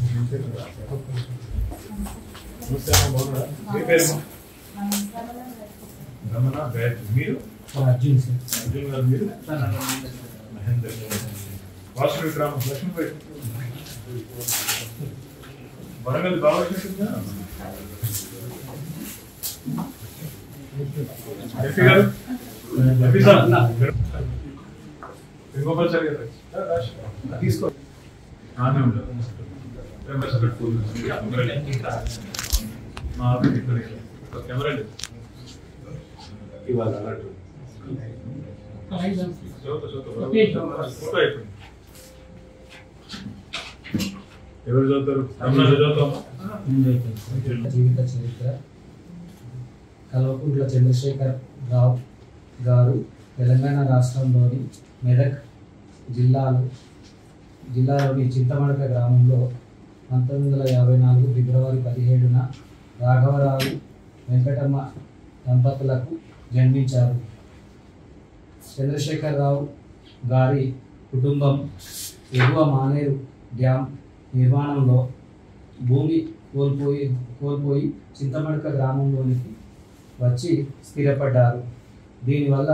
నమస్తే అమ్మ, బాగున్నారా? మీ పేరు రమణ గాయత్రి మీరు అర్జున్ సార్ అర్జున్ గారు మీరు మహేందర్ వాసు గ్రామం లక్ష్మీపేట వరంగల్ బాగా వచ్చినట్టుందా ఎంపీ గారు ఎంపీ సార్ వేణుగోపాల్ గారు రా, రాజ్. తీసుకో ఆనే ఉండదు కెమెరా పెట్టుకోదు కెమెరా లేదు. మా ఆఫీస్ ఇక్కడ కెమెరా లేదు ఇవాళ అన్నట్టు చదువుతా, చదువుతా. ఫోటో అయిపోయింది. ఎవరు చదువుతారు రమణ చదువుతామా జీవిత చరిత్ర కల్వకుంట్ల చంద్రశేఖర్ రావు గారు తెలంగాణ రాష్ట్రంలోని మెదక్ జిల్లాలో జిల్లాలోని చింతమడక గ్రామంలో పంతొమ్మిది వందల యాభై నాలుగు ఫిబ్రవరి పదిహేడున రాఘవరావు వెంకటమ్మ దంపతులకు జన్మించారు చంద్రశేఖరరావు గారి కుటుంబం ఎగువ మానేరు డ్యామ్ నిర్మాణంలో భూమి కోల్పోయి కోల్పోయి చింతమడక గ్రామంలోనికి వచ్చి స్థిరపడ్డారు దీనివల్ల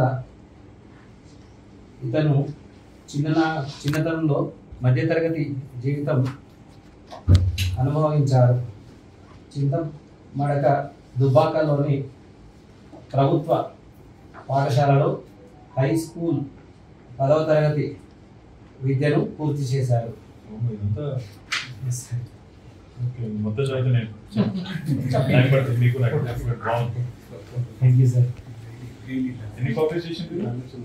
ఇతను చిన్న చిన్నతనంలో మధ్యతరగతి జీవితం అనుభవించారు చింతమడక దుబ్బాకలోని ప్రభుత్వ పాఠశాలలో హై స్కూల్ పదవ తరగతి విద్యను పూర్తి చేశారు ఇదంతా ఓకే, మొత్తం చదివితే నేను టైం పడుతుంది మీకు నాకు బాగుంది థ్యాంక్ యూ సార్ ఎన్ని కాపీస్ చేసింది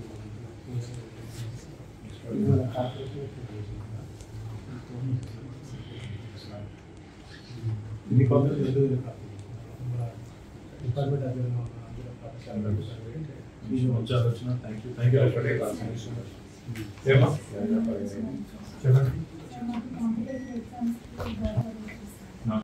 ఎన్ని కాపీస్ డిపార్ట్మెంట్ మంచి ఆలోచన థ్యాంక్ యూ థ్యాంక్ యూ ఏమా చెప్పండి మాకు కాంపిటేటివ్ ఎగ్జామ్స్